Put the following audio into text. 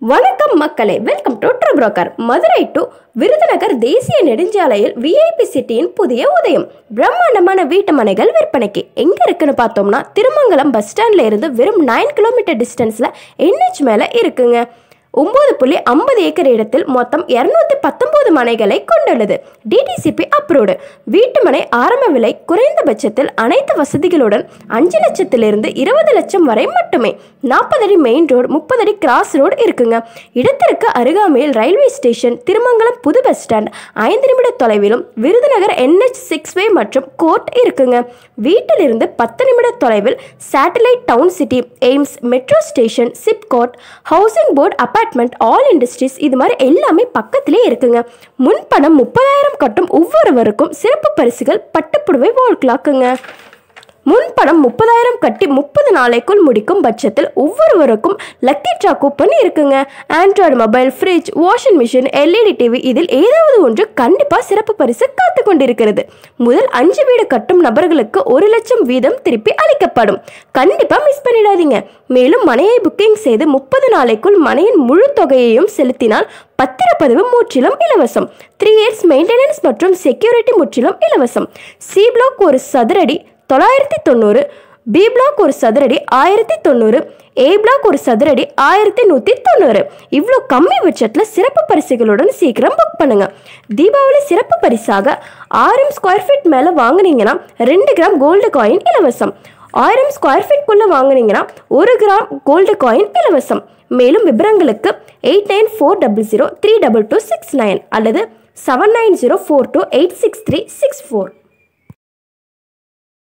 வணக்கம் மக்களே welcome to true broker Madurai to Virudhunagar தேசிய நெடுஞ்சாலையில் விஐபி சிட்டியின் புதிய உதயம் பிரம்மாண்டமான வீட்டு மனைகள் விற்பனைக்கு எங்க இருக்குன்னு பார்த்தோம்னா திருமங்கலம் பஸ் ஸ்டாண்ட்ல இருந்து வெறும் நைன் கிலோமீட்டர் டிஸ்டன்ஸ்ல என்ஹெச் மேல இருக்குங்க ஒன்பது புள்ளி ஐம்பது ஏக்கர் இடத்தில் மொத்தம் இரநூத்தி பத்தொன்பது மனைகளை கொண்டுள்ளது டிடிசிபி அப்ரூவ்டு வீட்டு மனை ஆரம்ப விலை குறைந்தபட்சத்தில் அனைத்து வசதிகளுடன் அஞ்சு லட்சத்திலிருந்து இருபது லட்சம் வரை மட்டுமே நாற்பது அடி மெயின் ரோடு முப்பது அடி கிராஸ் ரோடு இருக்குங்க இடத்திற்கு அருகாமையில் ரயில்வே ஸ்டேஷன் திருமங்கலம் புது பஸ் ஸ்டாண்ட் ஐந்து நிமிட தொலைவிலும் விருதுநகர் என்ஹெச் சிக்ஸ் வே மற்றும் கோர்ட் இருக்குங்க வீட்டிலிருந்து பத்து நிமிட தொலைவில் satellite town city AIIMS metro station SIPCOT housing board apartment all industries இது மாதிரி எல்லாமே பக்கத்திலே இருக்குங்க முன்பணம் முப்பதாயிரம் கட்டும் ஒவ்வொருவருக்கும் சிறப்பு பரிசுகள் பட்டுப்புடவை வால் கிளாக்குங்க முன்பணம் முப்பதாயிரம் கட்டி முப்பது நாளைக்குள் முடிக்கும் பட்சத்தில் ஒவ்வொருவருக்கும் லக்கி ட்ரா கூப்பன் இருக்குங்க Android mobile fridge washing machine LED TV இதில் ஏதாவது ஒன்று கண்டிப்பாக சிறப்பு பரிசு காத்து கொண்டிருக்கிறது முதல் அஞ்சு வீடு கட்டும் நபர்களுக்கு ஒரு லட்சம் வீதம் திருப்பி அளிக்கப்படும் கண்டிப்பாக மிஸ் பண்ணிடாதீங்க மேலும் மனையை புக்கிங் செய்து முப்பது நாளைக்குள் மனையின் முழு தொகையையும் செலுத்தினால் பத்திரப்பதிவு முற்றிலும் இலவசம் த்ரீ இயர்ஸ் மெயின்டெனன்ஸ் மற்றும் செக்யூரிட்டி முற்றிலும் இலவசம் சி பிளாக் ஒரு சதுரடி தொள்ளாயிரத்தி தொண்ணூறு பி பிளாக் ஒரு சதுரடி ஆயிரத்தி தொண்ணூறு ஏ பிளாக் ஒரு சதுரடி ஆயிரத்தி நூற்றி தொண்ணூறு இவ்வளோ கம்மி பட்ஜெட்டில் சிறப்பு பரிசுகளுடன் சீக்கிரம் புக் பண்ணுங்க தீபாவளி சிறப்பு பரிசாக ஆயிரம் ஸ்கொயர் ஃபீட் மேலே வாங்குனீங்கன்னா ரெண்டு கிராம் கோல்டு காயின் இலவசம் ஆயிரம் ஸ்கொயர் ஃபீட்குள்ளே வாங்குனீங்கன்னா ஒரு கிராம் கோல்டு காயின் இலவசம் மேலும் விவரங்களுக்கு eight nine four double zero three double two six nine அல்லது seven nine zero four two eight six three six four